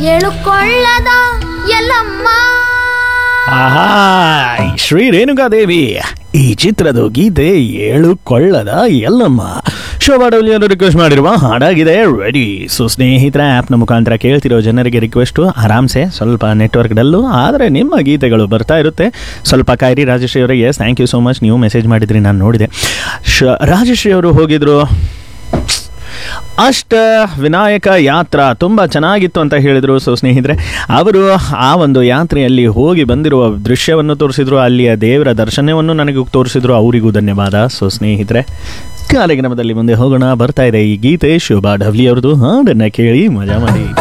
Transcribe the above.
ಎಳುಕೊಳ್ಳದ ಎಲ್ಲಮ್ಮ ಆಹಾ ಶ್ರೀ ರೇಣುಕಾದೇವಿ ಈ ಚಿತ್ರದ ಗೀತೆ ಏಳು ಕೊಳ್ಳದ ಎಲ್ಲಮ್ಮ ಶೋಭಾ ಡಬ್ಲ್ಯೂ ಅವರು ರಿಕ್ವೆಸ್ಟ್ ಮಾಡಿರುವ ಹಾಡಾಗಿದೆ ರೆಡಿ ಸೊ ಸ್ನೇಹಿತರ ಆ್ಯಪ್ನ ಮುಖಾಂತರ ಕೇಳ್ತಿರೋ ಜನರಿಗೆ ರಿಕ್ವೆಸ್ಟು ಆರಾಮ್ಸೆ ಸ್ವಲ್ಪ ನೆಟ್ವರ್ಕ್ ಡಲ್ಲು ಆದರೆ ನಿಮ್ಮ ಗೀತೆಗಳು ಬರ್ತಾ ಇರುತ್ತೆ ಸ್ವಲ್ಪ ಕಾಯಿರಿ ರಾಜಶ್ರೀ ಅವರಿಗೆ yes thank you so much ನೀವು ಮೆಸೇಜ್ ಮಾಡಿದ್ರಿ ನಾನು ನೋಡಿದೆ ಶ ರಾಜಶ್ರೀ ಅವರು ಹೋಗಿದ್ರು ಅಷ್ಟ ವಿನಾಯಕ ಯಾತ್ರಾ ತುಂಬ ಚೆನ್ನಾಗಿತ್ತು ಅಂತ ಹೇಳಿದರು ಸೊ ಸ್ನೇಹಿತರೆ ಅವರು ಆ ಒಂದು ಯಾತ್ರೆಯಲ್ಲಿ ಹೋಗಿ ಬಂದಿರುವ ದೃಶ್ಯವನ್ನು ತೋರಿಸಿದ್ರು ಅಲ್ಲಿಯ ದೇವರ ದರ್ಶನವನ್ನು ನನಗೆ ತೋರಿಸಿದ್ರು ಅವರಿಗೂ ಧನ್ಯವಾದ ಸೊ ಸ್ನೇಹಿತರೆ ಕಾರ್ಯಕ್ರಮದಲ್ಲಿ ಮುಂದೆ ಹೋಗೋಣ ಬರ್ತಾ ಇದೆ ಈ ಗೀತೆ ಶೋಭಾ ಡವ್ಲಿ ಅವ್ರದ್ದು ಹಾಡನ್ನು ಕೇಳಿ ಮಜಾ ಮಾಡಿ